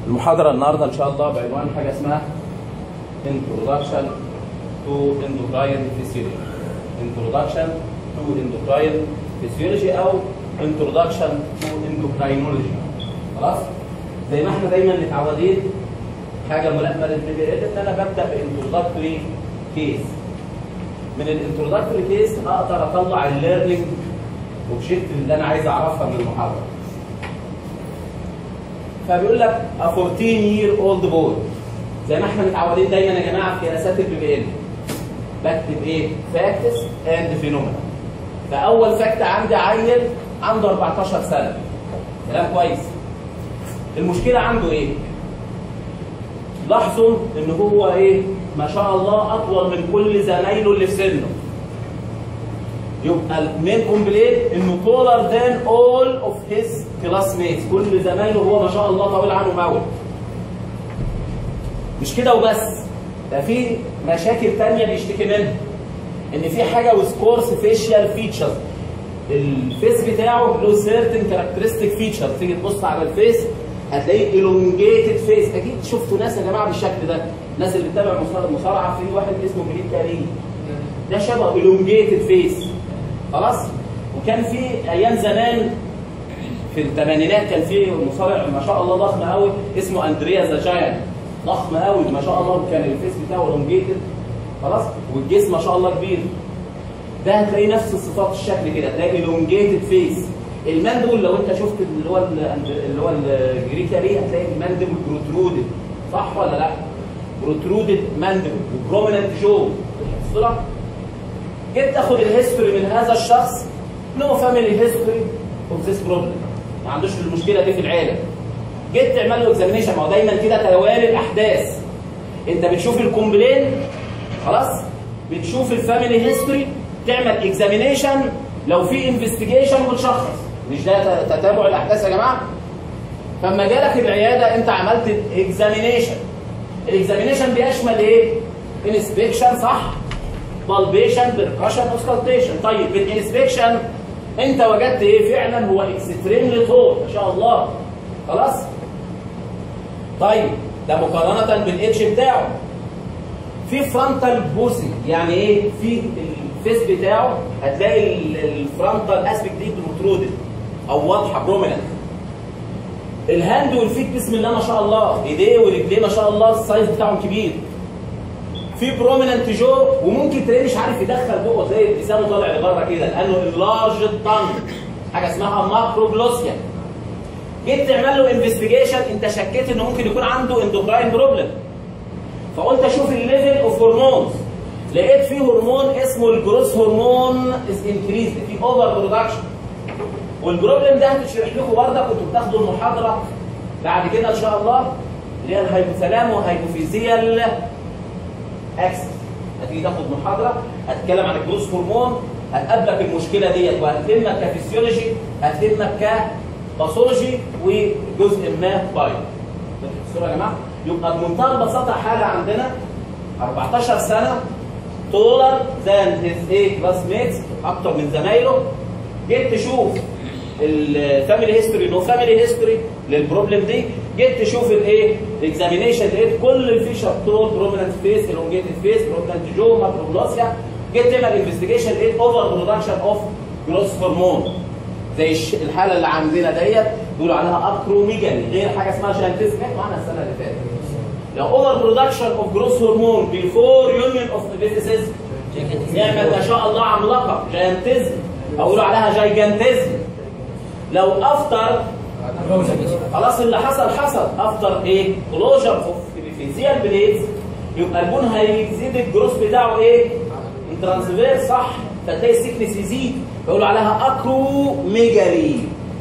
المحاضرة النهاردة إن شاء الله بعنوان حاجة اسمها Introduction to Endocrine Physiology Introduction to Endocrine Physiology أو Introduction to Endocrinology خلاص؟ زي ما احنا دايما متعودين حاجة ملائمة للبي بي ال إن أنا ببدأ بانتروداكتوري كيس من الانتروداكتوري كيس أقدر أطلع الليرنينج اوبجيكت اللي أنا عايز أعرفها من المحاضرة فبيقول لك a 14 year old boy زي ما احنا متعودين دايما يا جماعه في قياسات البي بي ال بكتب ايه؟ فاكتس اند فينومينا فاول فاكت عندي عيل عنده 14 سنه كلام كويس المشكله عنده ايه؟ لاحظوا ان هو ايه؟ ما شاء الله اطول من كل زمايله اللي في سنه يبقى المين كومبليت انه taller than all of his classmates كل زمايله هو ما شاء الله طويل عنه مول مش كده وبس ده في مشاكل تانية بيشتكي منها ان في حاجه وسكورس فيشيال فيتشرز الفيس بتاعه له سيرتن كاركترستيك فيتشر تيجي تبص على الفيس هتلاقيه الونجيتد فيس اكيد شفتوا ناس يا جماعه بالشكل ده الناس اللي بتتابع مصارعه في واحد اسمه جريد كاري ده شبه الونجيتد فيس خلاص وكان في ايام زمان في الثمانينات كان في مصارع ما شاء الله ضخم قوي اسمه اندريا ذا جاينت ضخم قوي ما شاء الله كان الفيس بتاعه لونجيتد خلاص والجسم ما شاء الله كبير ده هتلاقي نفس الصفات الشكل كده هتلاقي لونجيتد فيس المندبل لو انت شفت اللي هو اللي هو الجريكاري هتلاقي المندبل بروترودد صح ولا لا؟ بروترودد مندبل وبروميننت جو الصوره جيت تاخد الهيستوري من هذا الشخص نو فاميلي هيستوري اوف ذيس بروبلم ما عندوش المشكله دي في العيله جيت تعمل له اكزامينيشن ما هو دايما كده توالي الاحداث انت بتشوف الكومبلين خلاص بتشوف الفاميلي هيستوري تعمل اكزامينيشن لو في انفستيجيشن وتشخص مش ده تتابع الاحداث يا جماعه فلما جالك العياده انت عملت اكزامينيشن الاكزامينيشن بيشمل ايه انسبكشن صح بالبيشن بركشن اوسكالتيشن طيب بالانسبكشن انت وجدت ايه فعلا هو اكستريملي طول ما شاء الله خلاص طيب ده مقارنه بالاتش بتاعه في فرونتال بوسنج يعني ايه في الفيس بتاعه هتلاقي الفرونتال اسبكت دي بروترودد او واضحه بروميننت الهاند والفيت بسم الله ما شاء الله ايديه ورجليه ما شاء الله السايز بتاعهم كبير في بروميننت جو وممكن تلاقيه مش عارف يدخل جوه تلاقي لسانه طالع لبره كده لانه اللارج تانج حاجه اسمها ماكروجلوسيا جيت تعمل له انفستيجيشن انت شكيت انه ممكن يكون عنده اندوكراين بروبلم فقلت اشوف الليفل اوف هرمونز لقيت في هرمون اسمه الجروس هرمون از انكريز في اوفر برودكشن والبروبلم ده هتشرح لكم برضه كنتوا بتاخدوا المحاضره بعد كده ان شاء الله اللي هي الهايبوثالام وهايبوفيزيال اكسس هتيجي تاخد محاضره هتتكلم عن الجروس هرمون هتقابلك المشكله ديت وهتهمك كفسيولوجي هتهمك كباثولوجي وجزء ما بايو الصوره يا جماعه يبقى بمنتهى البساطه حاله عندنا 14 سنه تولر ذان هيز ايه كلاس ميتس اكتر من زمايله جيت تشوف الفاميلي هيستوري نو فاميلي هيستوري للبروبلم دي جيت تشوف الايه الاكزامينيشن لقيت كل الفيشر طول بروميننت فيس الونجيتد فيس بروميننت جو ماكروجلوسيا جيت تعمل انفستيجيشن لقيت اوفر برودكشن اوف جروس هرمون زي الحاله اللي عندنا ديت بيقولوا عليها اكروميجالي غير حاجه اسمها جانتيزم معانا السنه اللي فاتت لو اوفر برودكشن اوف جروس هرمون بيفور يونيون اوف ذا نعمل ما شاء الله عملاقه جانتيزم او يقولوا عليها جايجانتيزم لو افتر خلاص اللي حصل حصل افتر ايه كلوجر اوف فيزيال بليدز يبقى البون هيزيد الجروس بتاعه ايه ترانسفير صح فتلاقي السكنس يزيد فيقولوا عليها اكروميجالي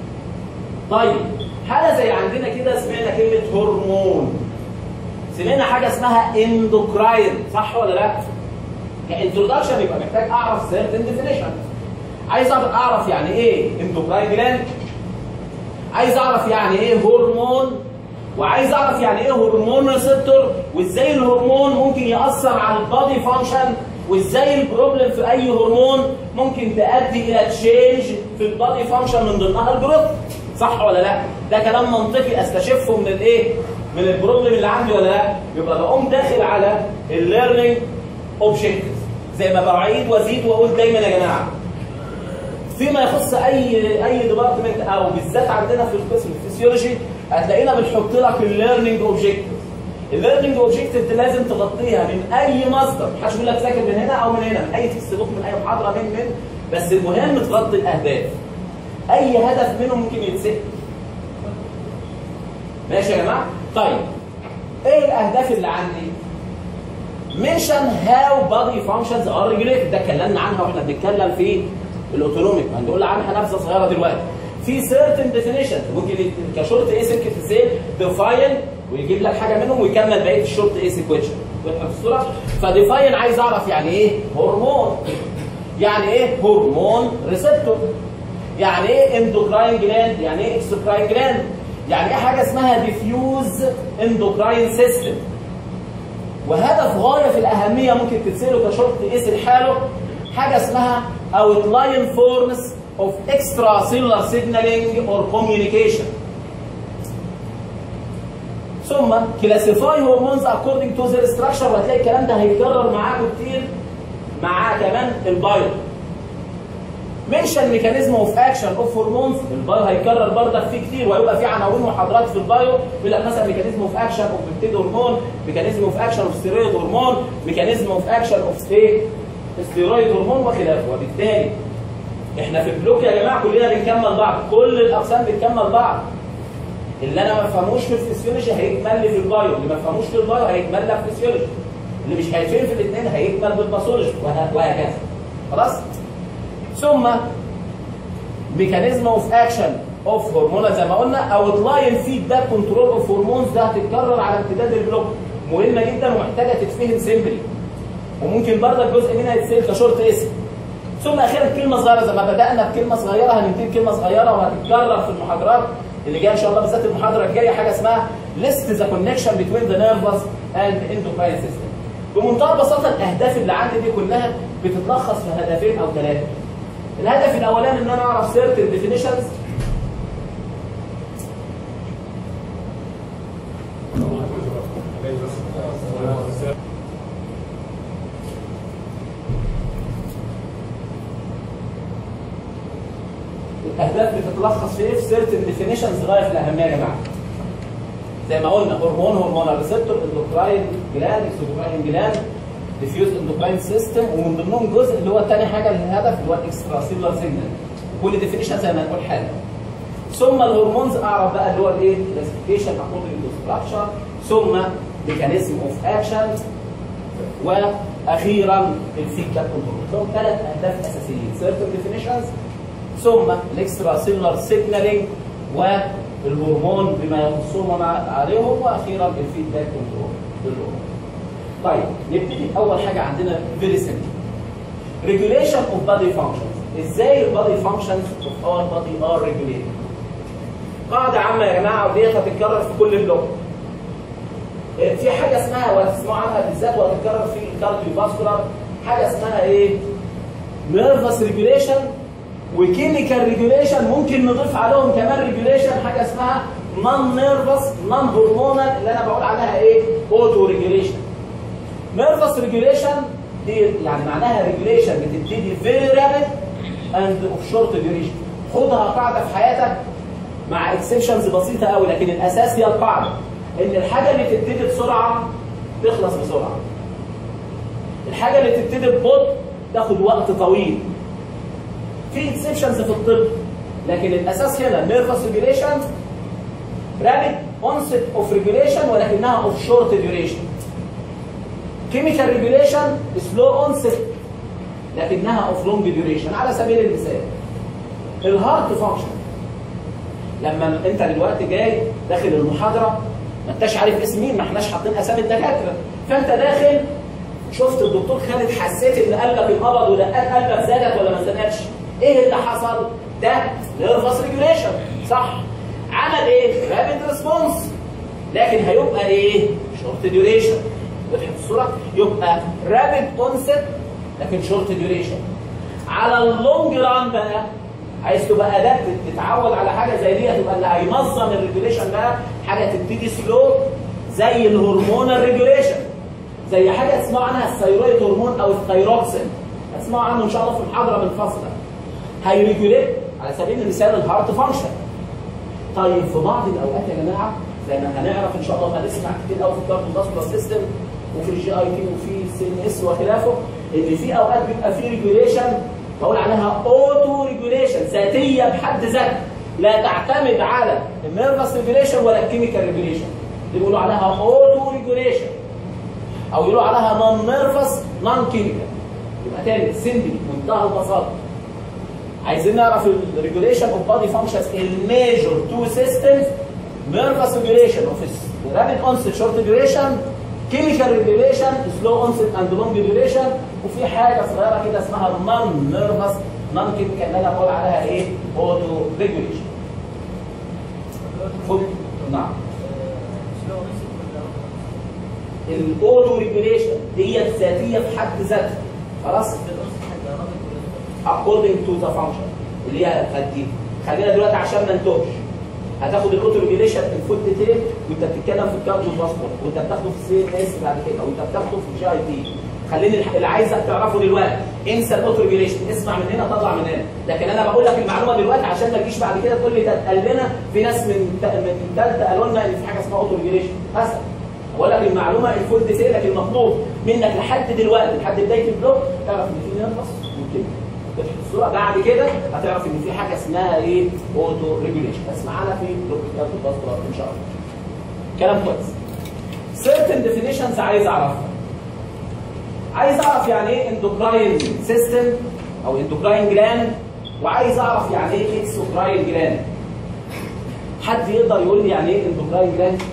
طيب حاله زي عندنا كده سمعنا كلمه هرمون سمعنا حاجه اسمها اندوكراين صح ولا لا كانترودكشن يبقى محتاج اعرف سيرتن ديفينيشن عايز اعرف يعني ايه اندوكراين جلاند عايز اعرف يعني ايه هرمون وعايز اعرف يعني ايه هرمون ريسبتور وازاي الهرمون ممكن ياثر على البادي فانكشن وازاي البروبلم في اي هرمون ممكن تؤدي الى تشينج في البادي فانكشن من ضمنها الجروث صح ولا لا ده كلام منطقي استشفه من الايه من البروبلم اللي عندي ولا لا يبقى بقوم داخل على الليرنينج اوبجكتيف زي ما بعيد وازيد واقول دايما يا جماعه فيما يخص اي اي ديبارتمنت او بالذات عندنا في القسم الفسيولوجي هتلاقينا بنحط لك الليرنينج اوبجكتيف الليرنينج اوبجكتيف دي لازم تغطيها من اي مصدر محدش بيقول لك ذاكر من هنا او من هنا من اي تكست بوك من اي محاضره من من بس المهم تغطي الاهداف اي هدف منهم ممكن يتسال ماشي يا جماعه طيب ايه الاهداف اللي عندي mention how body functions are regulated ده اتكلمنا عنها واحنا بنتكلم في الاوتونوميك هنقول عنها نبذه صغيره دلوقتي في certain definitions ممكن كشورت ايه سلك في سيل define ويجيب لك حاجه منهم ويكمل بقيه الشورت ايه سيكويشن واضحه في الصوره فديفاين عايز اعرف يعني ايه هرمون يعني ايه هرمون ريسبتور يعني ايه اندوكراين جلاند يعني ايه اكسوكراين جلاند يعني ايه حاجه اسمها ديفيوز اندوكراين سيستم وهدف غايه في الاهميه ممكن تتساله كشرط تقيس لحاله حاجه اسمها outline forms of extracellular signaling or communication ثم classify hormones according to their structure وهتلاقي الكلام ده هيتكرر معاكم كتير مع كمان البايو منشن ميكانيزم اوف اكشن اوف هرمونز البايو هيكرر برضك فيه كتير وهيبقى فيه عناوين محاضرات في البايو يقول لك مثلا ميكانيزم اوف اكشن اوف بيبتيد هرمون ميكانيزم اوف اكشن اوف ستيرويد هرمون ميكانيزم اوف اكشن اوف ايه ستيرويد هرمون وخلافه وبالتالي احنا في البلوك يا جماعه كلنا بنكمل بعض كل الاقسام بتكمل بعض اللي انا ما بفهموش في الفسيولوجي هيكمل لي في البايو اللي ما بفهموش في البايو هيكمل لك في الفسيولوجي اللي مش هيفهم في الاثنين هيكمل بالباثولوجي وهكذا خلاص ثم ميكانيزم اوف اكشن اوف هرمونات زي ما قلنا او لاين فيدباك كنترول اوف هرمونز ده هتتكرر على امتداد البلوك مهمه جدا ومحتاجه تتفهم سيمبلي وممكن برضك جزء منها يتسال كشورت اسم ثم اخيرا كلمه صغيره زي ما بدانا بكلمه صغيره هننتهي بكلمه صغيره وهتتكرر في المحاضرات اللي جايه ان شااء الله بالذات المحاضره الجايه حاجه اسمها ليست ذا كونكشن بتوين ذا نيرفس اند اندوكراين سيستم بمنتهى البساطه الاهداف اللي عندي دي كلها بتتلخص في هدفين او ثلاثه الهدف الاولاني ان انا اعرف certain definitions الاهداف بتتلخص في ايه في certain definitions غايه في الاهميه يا جماعه زي ما قلنا هرمون هرمونال ريسبتور اندوكراين جلاند اكسوكراين جلاند ديفيوز اندوكراين سيستم ومن ضمنهم جزء اللي هو ثاني حاجه الهدف اللي هو الاكسترا سيلولار سيجنال كل ديفينيشن زي ما نقول حاجه ثم الهرمونز اعرف بقى اللي هو الايه كلاسيفيكيشن اكوردنج تو ستراكشر ثم ميكانيزم اوف اكشن واخيرا الفيدباك كنترول دول ثلاث اهداف اساسيين سيرتن ديفينيشنز ثم الاكسترا سيلولار سيجنالينج والهرمون بما يخصهم عليهم واخيرا الفيدباك كنترول للهرمون طيب نبتدي اول حاجه عندنا فيري سمبل ريجوليشن اوف بادي فانكشنز ازاي البادي فانكشنز اوف اور بادي ار ريجوليتد قاعده عامه يا جماعه وديت هتتكرر في كل اللغه في حاجه اسمها وهتسمعوا عنها بالذات وهتتكرر في الكارديو فاسكولار حاجه اسمها ايه نيرفس ريجوليشن وكيميكال ريجوليشن ممكن نضيف عليهم كمان ريجوليشن حاجه اسمها نون نيرفس نون هرمونال اللي انا بقول عليها ايه اوتو ريجوليشن نيرفس ريجوليشن دي يعني معناها ريجوليشن بتبتدي فيري رابيد اند اوف شورت ديوريشن خدها قاعده في حياتك مع اكسبشنز بسيطه قوي لكن الاساس هي القاعده ان الحاجه اللي تبتدي بسرعه تخلص بسرعه الحاجه اللي تبتدي ببطء تاخد وقت طويل في اكسبشنز في الطب لكن الاساس هنا نيرفس ريجوليشن رابيد اونست اوف ريجوليشن ولكنها اوف شورت ديوريشن كيميكال ريجوليشن سلو اونست لكنها اوف لونج ديوريشن على سبيل المثال الهارت فانكشن لما انت دلوقتي جاي داخل المحاضره ما انتش عارف اسم مين ما احناش حاطين اسامي الدكاتره فانت داخل شفت الدكتور خالد حسيت ان قلبك انقبض ودقات قلبك زادت ولا ما زادتش ايه اللي حصل ده نيرفس ريجوليشن صح عمل ايه رابيد ريسبونس لكن هيبقى ايه شورت ديوريشن وضحت الصوره يبقى رابيد اونست لكن شورت ديوريشن على اللونج ران بقى عايز تبقى اداه تتعود على حاجه زي دي تبقى اللي هينظم الريجوليشن ده حاجه تبتدي سلو زي الهرمونال ريجوليشن زي حاجه اسمها عنها الثيرويد هرمون او الثيروكسين اسمعوا عنه ان شاء الله في المحاضره من فصله هيريجوليت على سبيل المثال الهارت فانكشن طيب في بعض الاوقات يا جماعه زي ما هنعرف ان شاء الله هنسمع كتير قوي في الكارديو سيستم وفي الجي اي تي وفي السي ان اس وخلافه ان في اوقات بيبقى في ريجوليشن بقول عليها اوتو ريجوليشن ذاتيه بحد ذاتها لا تعتمد على النيرفس ريجوليشن ولا الكيميكال ريجوليشن اللي بيقولوا عليها اوتو ريجوليشن او يقولوا عليها نون نيرفس نون كيميكال يبقى تاني سيمبلي منتهى البساطه عايزين نعرف الريجوليشن اوف بادي فانكشنز الميجور تو سيستمز نيرفس ريجوليشن اوف رابيد اونست شورت ديوريشن كيميكال ريجوليشن سلو اونست اند لونج ديوريشن وفي حاجه صغيره كده اسمها نون نيرفس نون كيميكال اللي انا بقول عليها ايه؟ اوتو ريجوليشن. نعم. الاوتو ريجوليشن ديت ذاتيه في حد ذاتها خلاص؟ according to the function اللي هي هتدي خلينا دلوقتي عشان ما نتوهش هتاخد الاوتو ريجوليشن في الفوت تيب وانت بتتكلم في الكارديو باسبورت وانت بتاخده في السي ان اس بعد كده وانت بتاخده في الجي اي تي خليني اللي عايزك تعرفه دلوقتي انسى الاوتو ريجوليشن اسمع من هنا طلع من هنا لكن انا بقول لك المعلومه دلوقتي عشان ما تجيش بعد كده تقول لي ده اتقال لنا في ناس من من ثالثه قالوا لنا ان في حاجه اسمها اوتو ريجوليشن مثلا بقول لك المعلومه الفول ديتيل لكن المطلوب منك لحد دلوقتي لحد بدايه البلوك تعرف ان في نيرفس ممكن تفتح الصوره بعد كده هتعرف ان في حاجه اسمها ايه اوتو ريجوليشن بس معانا في بلوكات الباسطه ان شاء الله كلام كويس certain definitions عايز اعرفها عايز اعرف يعني ايه اندوكراين سيستم او اندوكراين جلاند وعايز اعرف يعني ايه اكسوكراين جلاند حد يقدر يقول لي يعني ايه اندوكراين جلاند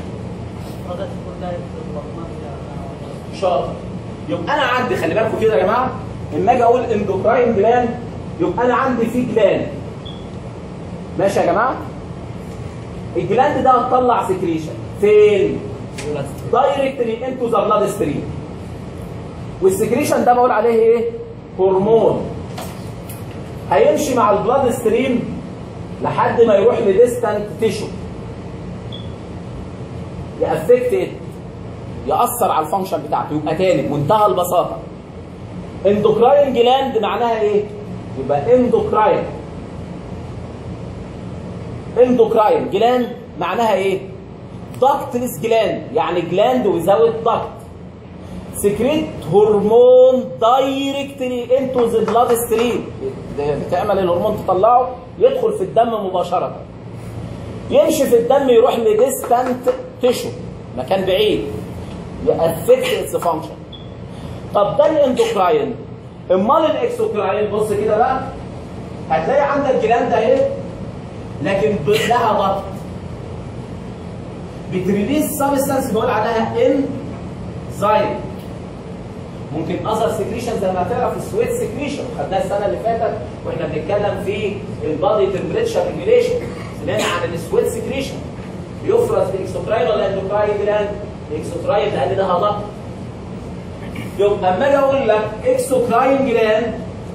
شاطر يبقى انا عندي خلي بالكم كده يا جماعه لما اجي اقول اندوكراين جلاند يبقى انا عندي في جلاند ماشي يا جماعه الجلاند ده هتطلع سكريشن فين دايركتلي انتو ذا بلاد ستريم والسكريشن ده بقول عليه ايه هرمون هيمشي مع البلاد ستريم لحد ما يروح لديستانت تيشو يأفكت يأثر على الفانكشن بتاعته يبقى تاني بمنتهى البساطة اندوكراين جلاند معناها ايه؟ يبقى اندوكراين اندوكراين جلاند معناها ايه؟ داكتلس جلاند يعني جلاند ويزاوت داكت سكريت هرمون دايركتلي انتو ذا بلاد ستريم بتعمل الهرمون تطلعه يدخل في الدم مباشرة يمشي في الدم يروح لديستانت تيشو مكان بعيد يأفكت اتس فانكشن طب ده الاندوكراين امال الاكسوكراين بص كده بقى هتلاقي عندك جلاند اهي لكن لها ضغط بتريليز سبستانس بيقول عليها ان زايد ممكن اذر سكريشن زي ما هتعرف السويت سكريشن خدناها السنه اللي فاتت واحنا بنتكلم في البادي تمبريتشر ريجوليشن سمعنا عن السويت سكريشن يفرز بالاكسوتراين ولا اندوكراين جلاند الاكسوتراين لان ده ضغط يبقى اما اجي اقول لك اكسوكراين جلاند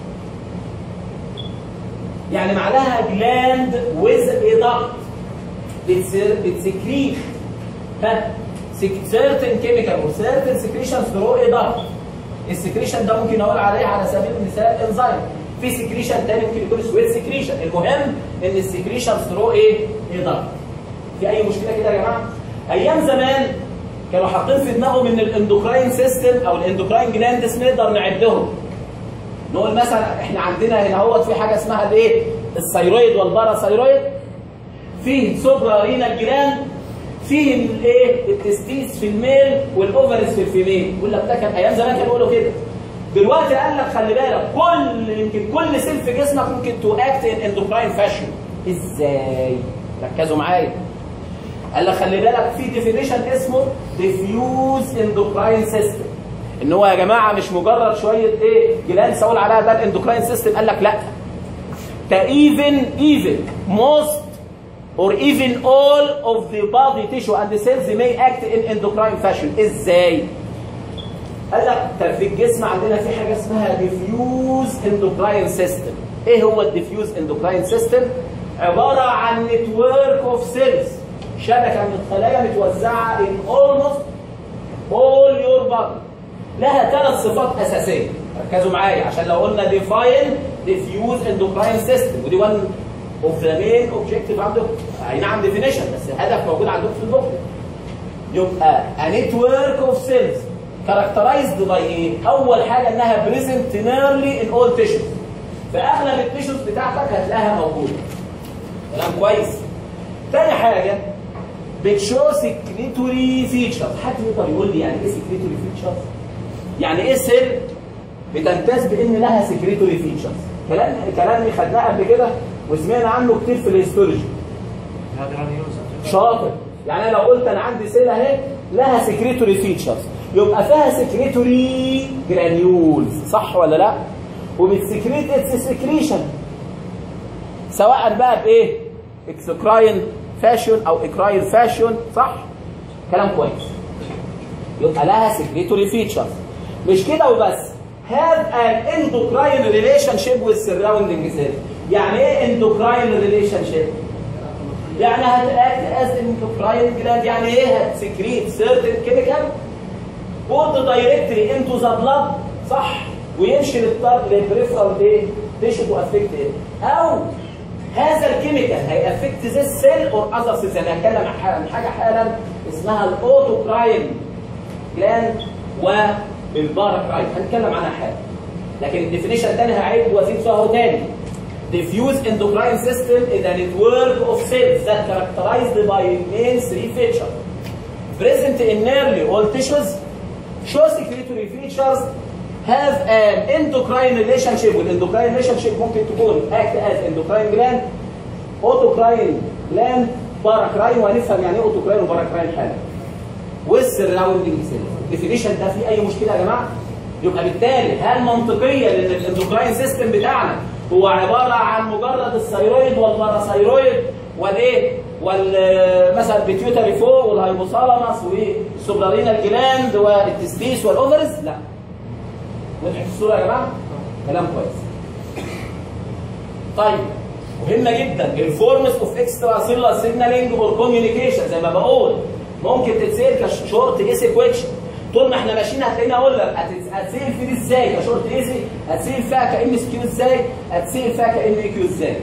يعني معناها جلاند ويز ضغط بتسكريت ها certain chemical or certain secretions through a duct السكريشن ده ممكن اقول عليه على سبيل المثال انزيم في سكريشن تاني ممكن يكون سويت سكريشن المهم ان السكريشن ثرو ايه؟ ايه ضغط في اي مشكله كده يا جماعه؟ ايام زمان كانوا حاطين في دماغهم ان الاندوكراين سيستم او الاندوكراين جلاندس نقدر نعدهم نقول مثلا احنا عندنا هنا اهوت في حاجه اسمها الايه؟ الثيرويد والباراثيرويد فيه سوبرا رينال جلاند فيه الايه؟ التستيس في الميل والاوفرز في الفيميل يقول لك ده كان ايام زمان كانوا يقولوا كده دلوقتي قال لك خلي بالك كل يمكن كل سيل في جسمك ممكن تو اكت ان اندوكراين فاشن ازاي؟ ركزوا معايا قال لك خلي بالك في ديفينيشن اسمه ديفيوز اندوكراين سيستم ان هو يا جماعه مش مجرد شويه ايه جلاند اقول عليها ده الاندوكراين سيستم قال لك لا ده ايفن ايفن موست or even all of the body tissue and the cells may act in endocrine fashion ازاي قال لك في الجسم عندنا في حاجه اسمها diffuse endocrine system ايه هو الديفيوز اندوكراين سيستم عباره عن نتورك اوف سيلز شبكه من الخلايا متوزعه ان اولموست اول يور بادي لها ثلاث صفات اساسيه ركزوا معايا عشان لو قلنا ديفاين ديفيوز اندوكراين سيستم ودي وان اوف ذا مين اوبجيكتيف عندكم اي نعم ديفينيشن بس الهدف موجود عندكم في البوك يبقى a network of cells characterized by ايه؟ اول حاجه انها present nearly in all tissues في اغلب التيشوز بتاعتك هتلاقيها موجوده كلام كويس تاني حاجه بتشو سكريتوري فيتشرز حد يقدر يقول لي يعني ايه سكريتوري فيتشرز؟ يعني ايه سيل بتمتاز بان لها سكريتوري فيتشرز كلام كلام خدناه قبل كده وسمعنا عنه كتير في الهيستولوجي شاطر يعني انا لو قلت انا عندي سيل اهي لها سكريتوري فيتشرز يبقى فيها سكريتوري جرانيولز صح ولا لا وبتسكريت اتس سكريشن سواء بقى بايه اكسكراين فاشون او اكراين فاشون صح كلام كويس يبقى لها سكريتوري فيتشرز مش كده وبس have an endocrine relationship with surrounding cells يعني ايه endocrine relationship يعني هتاكت از endocrine gland يعني ايه هتسكريت certain chemical both directly into the blood صح ويمشي للطرف للبريفرال ايه تيشو تو افكت ايه او هذا الكيميكال هيأفكت ذا سيل اور اذر سيلز انا هتكلم عن حاجه حالا اسمها الاوتوكراين جلاند والباراكراين هنتكلم عنها حالا لكن الديفينيشن الثاني هعيد وازيد فيها اهو تاني Diffuse endocrine system is a network of cells that characterized by main three features. Present in nearly all tissues, show secretory features, have an endocrine relationship والendocrine relationship ممكن تكون act as endocrine gland, autocrine gland, paracrine وهنفهم يعني ايه autocrine وباراكراين حالا. والسراوندنج cells. الديفينيشن ده فيه اي مشكله يا جماعه؟ يبقى بالتالي هل منطقيا ان الاندوكراين سيستم بتاعنا هو عباره عن مجرد الثيرويد والباراثيرويد والايه؟ والمثلا البيتيوتري فوق والهايبوثالاموس والسوبرارينال جلاند والتستيس والاوفرز لا. وضحت الصوره يا جماعه؟ كلام كويس. طيب مهمه جدا الفورمز اوف اكسترا سيلر سيجنالينج اور كوميونيكيشن زي ما بقول ممكن تتسال كشورت ايسي كويشن طول ما احنا ماشيين هتلاقيني اقول لك هتسال في دي ازاي كشورت ايسي هتسال فيها كام اس كيو ازاي هتسال فيها كام اي كيو ازاي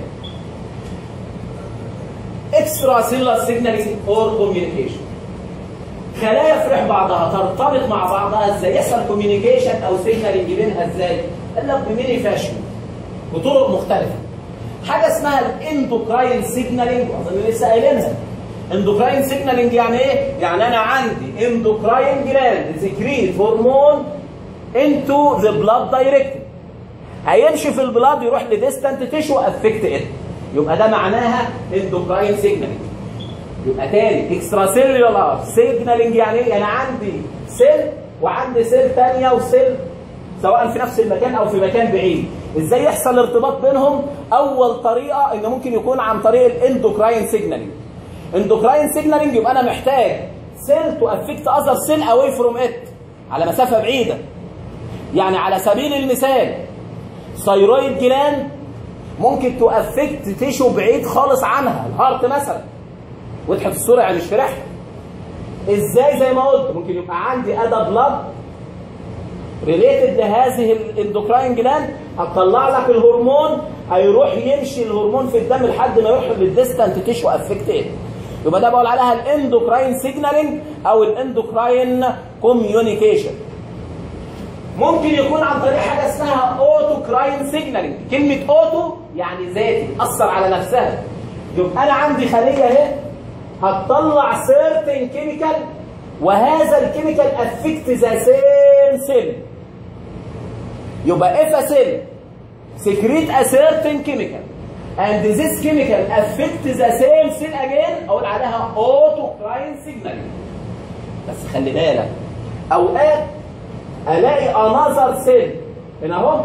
اكسترا سيلر سيجنالينج اور كوميونيكيشن خلايا فرح بعضها ترتبط مع بعضها ازاي يحصل كوميونيكيشن او سيجنالينج بينها ازاي قال لك بميني فاشن بطرق مختلفه حاجه اسمها الاندوكراين سيجنالينج اظن لسه قايلينها اندوكراين سيجنالينج يعني ايه؟ يعني انا عندي اندوكراين جلاند سكريت هرمون انتو ذا بلاد دايركت هيمشي في البلاد يروح لديستانت تيشو افكت ات يبقى ده معناها اندوكراين سيجنالينج يبقى تاني اكسترا سيلولار سيجنالينج يعني ايه؟ انا عندي سيل وعندي سيل ثانيه وسيل سواء في نفس المكان او في مكان بعيد ازاي يحصل ارتباط بينهم اول طريقه ان ممكن يكون عن طريق الاندوكراين سيجنالينج اندوكراين سيجنالينج يبقى انا محتاج سيل تو افكت اذر سيل اواي فروم ات على مسافه بعيده يعني على سبيل المثال ثيرويد جلاند ممكن تو افكت تيشو بعيد خالص عنها الهارت مثلا وضحت الصوره يعني اشرحها ازاي زي ما قلت ممكن يبقى عندي ادا بلاد ريليتد لهذه الاندوكراين جلاند هتطلع لك الهرمون هيروح يمشي الهرمون في الدم لحد ما يروح للديستانت تيشو افكتد يبقى ده بقول عليها الاندوكراين سيجنالينج او الاندوكراين كوميونيكيشن ممكن يكون عن طريق حاجه اسمها اوتوكراين سيجنالينج كلمه اوتو يعني ذاتي اثر على نفسها يبقى انا عندي خليه اهي هتطلع سيرتن كيميكال وهذا الكيميكال افكت ذا سيم سيل يبقى if a cell secrete a certain chemical and this chemical affect the same cell again اقول عليها autocrine signaling بس خلي بالك اوقات الاقي another cell هنا اهو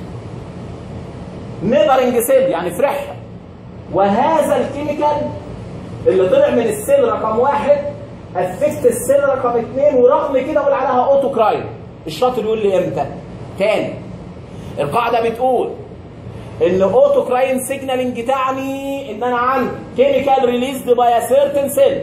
نيبرنج سيل يعني فرح وهذا الكيميكال اللي طلع من السيل رقم واحد افكت السيل رقم اثنين ورغم كده اقول عليها اوتوكراين الشاطر يقول لي امتى؟ تاني القاعده بتقول ان اوتوكراين سيجنالينج تعني ان انا عندي كيميكال ريليزد باي ا سيرتن سيل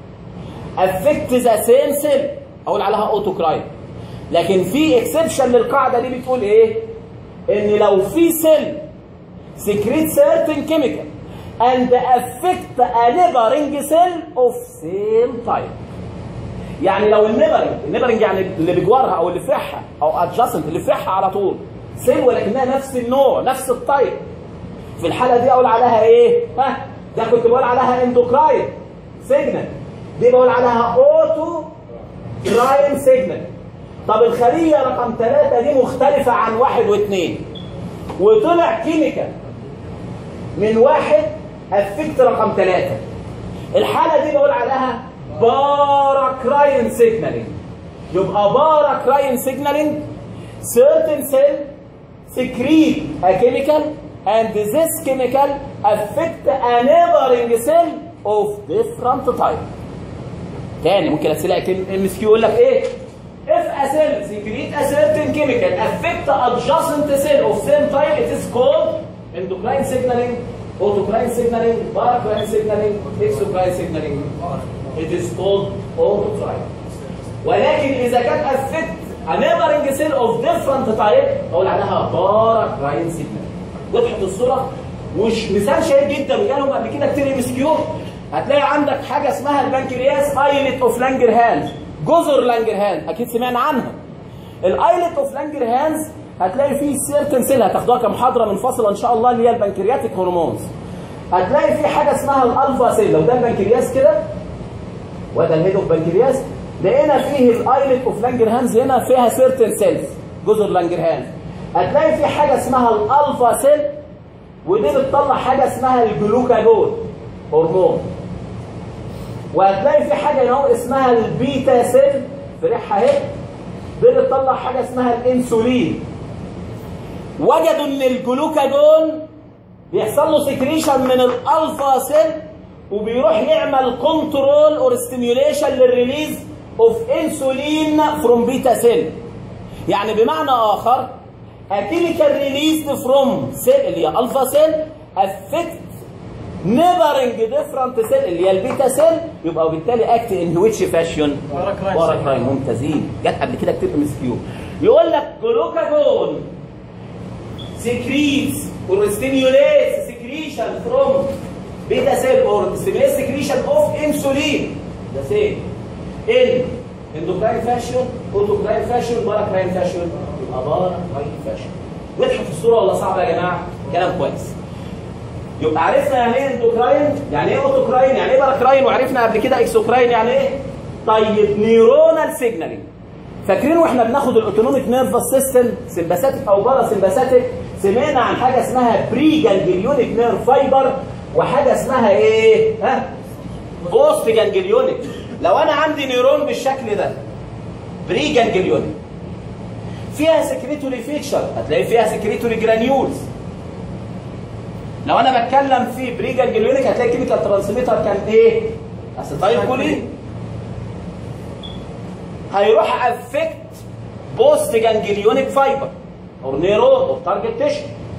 افكت ذا سيم سيل اقول عليها اوتوكراين لكن في اكسبشن للقاعده دي بتقول ايه ان لو في سيل secrete certain chemical and affect a neighboring cell of same type يعني لو النيبرنج النيبرنج يعني اللي بجوارها او اللي فيها او ادجاستنت اللي فيها على طول سيل ولكنها نفس النوع نفس التايب في الحاله دي اقول عليها ايه ها ده كنت بقول عليها اندوكراين سيجنال دي بقول عليها اوتو كراين سيجنال طب الخليه رقم ثلاثة دي مختلفه عن واحد واثنين وطلع كيميكال من واحد افكت رقم ثلاثة الحالة دي بقول عليها باراكراين سيجنالينج يبقى باراكراين سيجنالينج certain cell secrete a chemical and this chemical affect a neighboring cell of different type تاني ممكن اسئله ام اس كيو يقول لك ايه if a cell secrete a certain chemical affect adjacent cell of same type it is called endocrine signaling autocrine signaling paracrine signaling exocrine signaling it is called autocrine ولكن اذا كان affect a neighboring cell of different type اقول عليها paracrine signaling وضحت الصوره وش مثال شهير جدا وجالهم قبل كده كتير ام اس كيو هتلاقي عندك حاجه اسمها البنكرياس ايلت اوف لانجر هانز جزر لانجر هانز اكيد سمعنا عنها الايلت اوف لانجر هانز هتلاقي فيه سيرتن سيل هتاخدوها كمحاضره منفصله ان شاء الله اللي هي البنكرياتيك هرمونز هتلاقي في حاجه اسمها الالفا سيل لو ده البنكرياس كده وده الهيد اوف بنكرياس لقينا فيه الايلت اوف لانجر هانز هنا فيها سيرتن سيلز جزر لانجر هانز هتلاقي في حاجه اسمها الالفا سيل ودي بتطلع حاجه اسمها الجلوكاجون هرمون وهتلاقي في حاجه هنا اسمها البيتا سيل في ريحها اهي دي بتطلع حاجه اسمها الانسولين وجدوا ان الجلوكاجون بيحصل له سكريشن من الالفا سيل وبيروح يعمل كنترول اور ستيميوليشن للريليز اوف انسولين فروم بيتا سيل يعني بمعنى اخر a chemical released from cell اللي هي الفا سيل affect neighboring different cell اللي هي البيتا سيل يبقى وبالتالي اكت ان ويتش فاشيون Paracrine باراكراين ممتازين جت قبل كده كتير ام اس كيو يقول لك جلوكاجون secretes or stimulates secretion from beta cell or stimulates secretion of insulin the same in endocrine fashion autocrine fashion paracrine fashion يبقى paracrine fashion وضحت الصوره ولا صعبه يا جماعه كلام كويس يبقى عرفنا يعني ايه اندوكراين يعني ايه اوتوكراين يعني ايه باراكراين وعرفنا قبل كده اكسوكراين يعني ايه طيب نيورونال سيجنالينج فاكرين واحنا بناخد الاوتونوميك نيرفس سيستم سمباثيك او بارا سمباثيك سمعنا عن حاجه اسمها بري جانجليونيك نيرف فايبر وحاجه اسمها ايه ها بوست جانجليونيك لو انا عندي نيرون بالشكل ده بري جانجليونيك فيها سكريتوري فيتشر هتلاقي فيها سكريتوري جرانيولز لو انا بتكلم في بري جانجليونيك هتلاقي كيميكال ترانسميتر كان ايه اسيتايل كولين هيروح افكت بوست جانجليونيك فايبر او نيرون او تارجت تيشو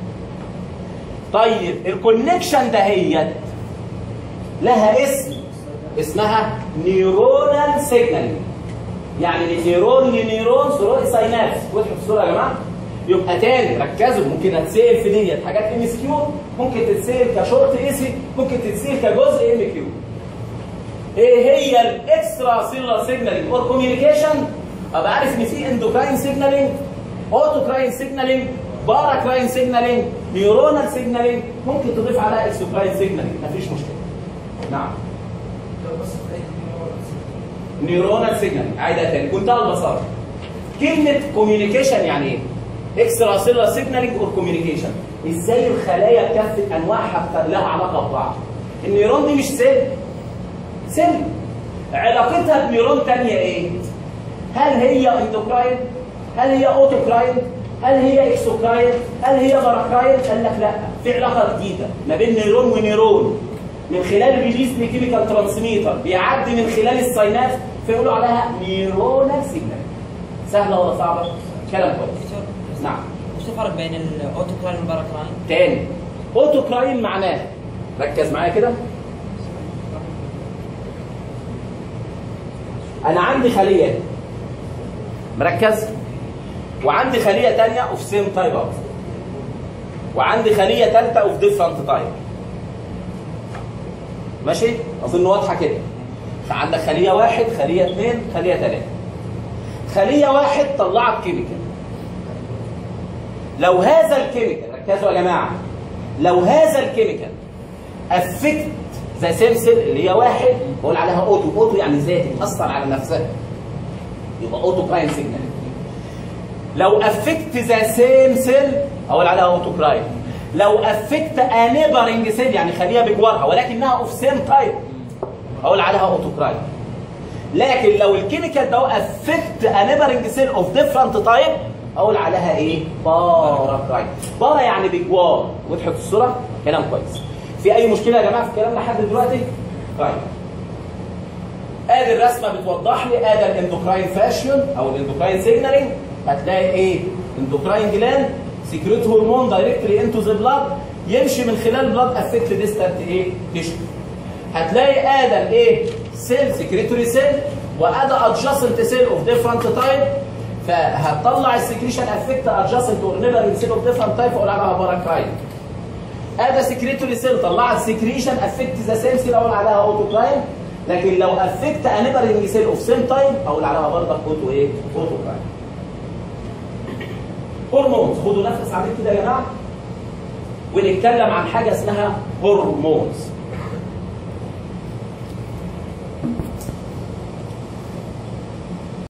طيب الكونكشن دهيت لها اسم اسمها نيورونال سيجنالينج يعني من نيرون لنيرون ثرو ساينابس وضحت الصوره يا جماعه يبقى تاني ركزوا ممكن هتسال في ديت حاجات ام اس كيو ممكن تتسال كشورت ايسي ممكن تتسال كجزء ام كيو ايه هي الاكسترا سيلولار سيجنالينج اور كوميونيكيشن ابقى عارف ان في اندوكراين سيجنالينج اوتوكراين سيجنالينج باراكراين سيجنالينج نيورونال سيجنالينج ممكن تضيف عليها اكسوكراين سيجنالينج مفيش مشكله نعم نيورونال سيجنالينج عايدها تاني بمنتهى البساطه كلمه كوميونيكيشن يعني ايه اكسترا سيلولار سيجنالينج اور كوميونيكيشن ازاي الخلايا بكافه انواعها لها علاقه ببعض النيرون دي مش سيل سيل علاقتها بنيرون تانية ايه هل هي اندوكراين هل هي اوتوكراين هل هي اكسوكراين هل هي باراكراين قال لك لا في علاقه جديده ما بين نيرون ونيرون من خلال ريليز لكيميكال ترانسميتر بيعدي من خلال السايناس فيقولوا عليها نيرونال سيجنال سهله ولا صعبه كلام كويس نعم وش الفرق بين الاوتوكراين والباراكراين؟ تاني اوتوكراين معناه ركز معايا كده انا عندي خليه مركز وعندي خليه تانية اوف سيم تايب اوف وعندي خليه ثالثه اوف ديفرنت تايب ماشي اظن واضحه كده فعندك خليه واحد خليه اثنين خليه ثلاثه خليه واحد طلعت كيميكال لو هذا الكيميكال ركزوا يا جماعه لو هذا الكيميكال افكت ذا سيم سيل اللي هي واحد بقول عليها اوتو اوتو يعني ذاتي تاثر على نفسها يبقى اوتو كراين سيجنال لو افكت ذا سيم سيل اقول عليها اوتو كراين لو افكت انيبرنج سيل يعني خليه بجوارها ولكنها اوف سيم تايب اقول عليها اوتو كراين لكن لو الكيميكال ده افكت انيبرنج سيل اوف ديفرنت تايب اقول عليها ايه؟ باراكراين بارا يعني بجوار وضحت الصوره؟ كلام كويس في اي مشكله يا جماعه في الكلام لحد دلوقتي؟ طيب ادي الرسمه بتوضح لي ادي الاندوكراين فاشيون او الاندوكراين سيجنالينج هتلاقي ايه؟ اندوكراين جلاند سكريت هرمون دايركتلي انتو ذا بلاد يمشي من خلال بلاد افكت ديستانت ايه؟ تيشو هتلاقي ادى الايه؟ سيل سكريتوري سيل وادى ادجاسنت سيل اوف ديفرنت تايب فهتطلع السكريشن افكت ادجاسنت اور نيبرنج سيل اوف ديفرنت تايب اقول عليها باراكراين ادى سكريتوري سيل طلعت سكريشن افكت ذا سيم سيل اقول عليها اوتوكراين لكن لو افكت انيبرنج سيل اوف سيم تايب اقول عليها برضك اوتو ايه؟ اوتوكراين هرمونز خدوا نفس عليك كده يا جماعه ونتكلم عن حاجه اسمها هرمونز